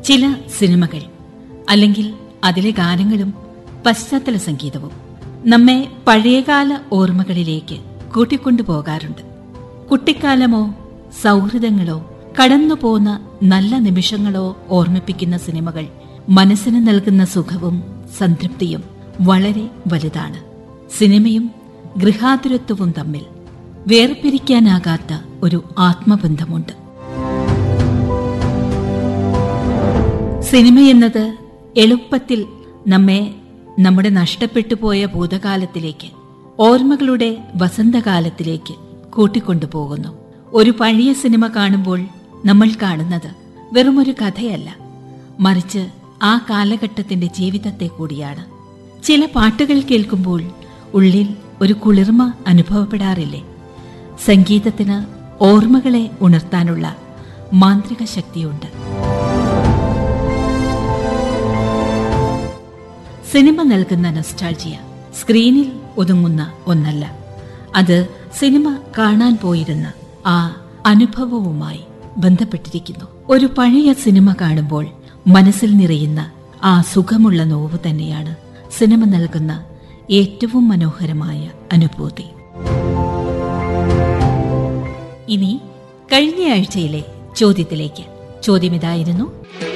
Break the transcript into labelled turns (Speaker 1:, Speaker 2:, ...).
Speaker 1: ചില സിനിമകൾ അല്ലെങ്കിൽ അതിലെ ഗാനങ്ങളും പശ്ചാത്തല സംഗീതവും നമ്മെ പഴയകാല ഓർമ്മകളിലേക്ക് കൂട്ടിക്കൊണ്ടുപോകാറുണ്ട് കുട്ടിക്കാലമോ സൗഹൃദങ്ങളോ കടന്നുപോന്ന നല്ല നിമിഷങ്ങളോ ഓർമ്മിപ്പിക്കുന്ന സിനിമകൾ മനസ്സിന് നൽകുന്ന സുഖവും സംതൃപ്തിയും വളരെ വലുതാണ് സിനിമയും ഗൃഹാതുരത്വവും തമ്മിൽ വേർപിരിക്കാനാകാത്ത ഒരു ആത്മബന്ധമുണ്ട് സിനിമയെന്നത് എളുപ്പത്തിൽ നമ്മെ നമ്മുടെ നഷ്ടപ്പെട്ടു പോയ ഭൂതകാലത്തിലേക്ക് ഓർമ്മകളുടെ വസന്തകാലത്തിലേക്ക് കൂട്ടിക്കൊണ്ടുപോകുന്നു ഒരു പഴയ സിനിമ കാണുമ്പോൾ നമ്മൾ കാണുന്നത് വെറുമൊരു കഥയല്ല മറിച്ച് ആ കാലഘട്ടത്തിന്റെ ജീവിതത്തെ കൂടിയാണ് ചില പാട്ടുകൾ കേൾക്കുമ്പോൾ ഉള്ളിൽ ഒരു കുളിർമ അനുഭവപ്പെടാറില്ലേ സംഗീതത്തിന് ഓർമ്മകളെ ഉണർത്താനുള്ള മാന്ത്രിക ശക്തിയുണ്ട് സിനിമ നൽകുന്ന നൊസ്റ്റാൾജിയ സ്ക്രീനിൽ ഒതുങ്ങുന്ന ഒന്നല്ല അത് സിനിമ കാണാൻ പോയിരുന്ന ആ അനുഭവവുമായി ബന്ധപ്പെട്ടിരിക്കുന്നു ഒരു പഴയ സിനിമ കാണുമ്പോൾ മനസ്സിൽ നിറയുന്ന ആ സുഖമുള്ള നോവ് തന്നെയാണ് സിനിമ നൽകുന്ന ഏറ്റവും മനോഹരമായ അനുഭൂതി ഇനി കഴിഞ്ഞ ആഴ്ചയിലെ ചോദ്യത്തിലേക്ക് ചോദ്യം ഇതായിരുന്നു